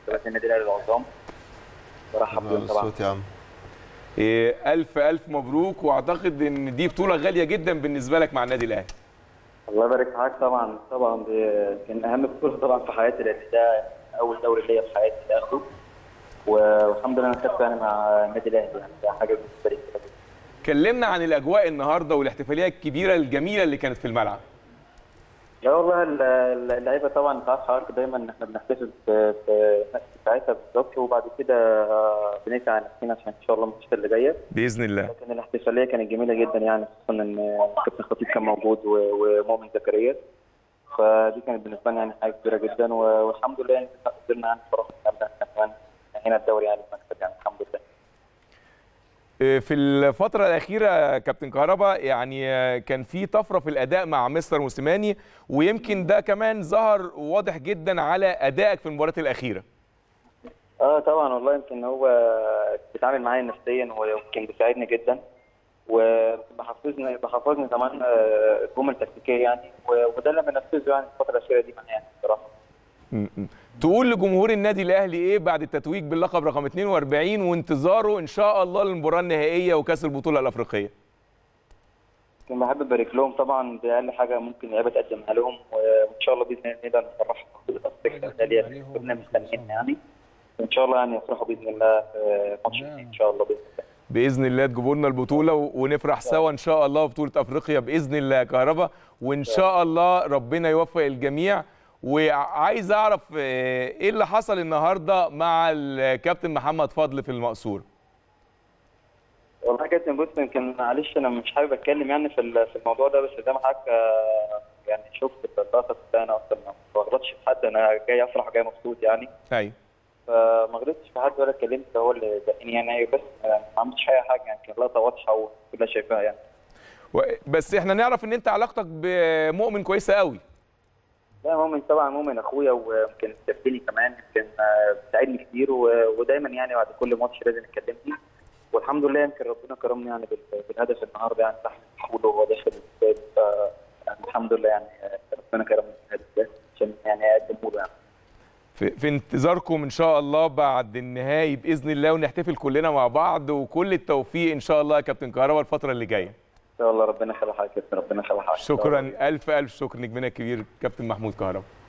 كباتن النادي الاهلي العظام برحب بيهم طبعا الصوت يا عم إيه، الف الف مبروك واعتقد ان دي بطوله غاليه جدا بالنسبه لك مع النادي الاهلي الله يبارك في حضرتك طبعا طبعا دي كان اهم بطوله طبعا في حياتي لان ده اول دوري ليا في حياتي اللي اخده و- والحمد لله انا خدته يعني مع النادي الاهلي يعني ده حاجه بالنسبه لي كده. كلمنا عن الاجواء النهارده والاحتفاليه الكبيره الجميله اللي كانت في الملعب لا والله ال- ال- اللعيبه طبعا انت عارف حضرتك دايما احنا بنحتفل في في نفس ساعتها بالظبط وبعد كده آه، بنسعى على نفسنا عشان ان شاء الله الماتشات اللي جايه باذن الله لكن الاحتفاليه كانت جميله جدا يعني خصوصا ان كابتن خطيب كان موجود و- ومؤمن زكريا فدي كانت بالنسبه لنا يعني حاجه كبيره جدا و- والحمد لله يعني قدرنا يعني صراحه نبدا إحنا كمان هنا الدوري يعني بمكسب يعني الحمد لله إيه، في الفترة الأخيرة كابتن كهربا يعني آه، كان في طفرة في الأداء مع مستر موسيماني ويمكن ده كمان ظهر واضح جدا على أدائك في المباراة الأخيرة. اه طبعا والله يمكن هو بيتعامل معايا نفسيا ويمكن بيساعدني جدا وبحفظني بحفظني كمان آه، جمل تكتيكيه يعني و- وده اللي بنفذه يعني الفتره الاخيره دي معايا يعني بصراحه م- م. تقول لجمهور النادي الأهلي إيه بعد التتويج باللقب رقم 42 وانتظاره إن شاء الله للمباراة النهائية وكأس البطولة الأفريقية؟ كنت بحب ابارك لهم طبعا دي اقل حاجه ممكن اللعيبه تقدمها لهم وان شاء الله باذن الله نقدر نفرحهم بالافريقيا ده اللي كنا مستنيين يعني وان شاء الله يعني يفرحوا باذن الله في ماتش ان شاء الله باذن الله باذن الله تجيبوا لنا البطوله و- ونفرح سوا ان شاء الله ببطوله افريقيا باذن الله يا كهربا وان شاء الله ربنا يوفق الجميع وعايز اعرف آه، ايه اللي حصل النهارده مع الكابتن محمد فضل في المقصوره والله يا كابتن بص يمكن معلش انا مش حابب اتكلم يعني في ال- في الموضوع ده بس زي ما حضرتك آه، يعني شفت اللقطه انا اصلا ما بغلطش في حد انا جاي افرح وجاي مبسوط يعني ايوه فما غلطتش في حد ولا اتكلمت هو اللي زقني يعني بس آه، ما عملتش اي حاجه يعني كانت لقطه واضحه وكلها شايفاها يعني و- بس احنا نعرف ان انت علاقتك بمؤمن كويسه قوي لا مؤمن طبعا مؤمن اخويا ويمكن سبني كمان يمكن آه، بيساعدني كتير و- ودايما يعني بعد كل ماتش لازم يكلمني والحمد لله يمكن ربنا كرمني يعني بال- بالهدف النهارده يعني تحت الحول وهو داخل الاستاد ف يعني الحمد لله يعني آه، ربنا كرمني بالهدف ده عشان يعني اقدمه له يعني في, في انتظاركم ان شاء الله بعد النهائي باذن الله ونحتفل كلنا مع بعض وكل التوفيق ان شاء الله يا كابتن كهربا الفتره اللي جايه ان شاء الله ربنا يخلي حضرتك ربنا يخلي حضرتك شكرا الف الف شكر نجمنا الكبير كابتن محمود كهربا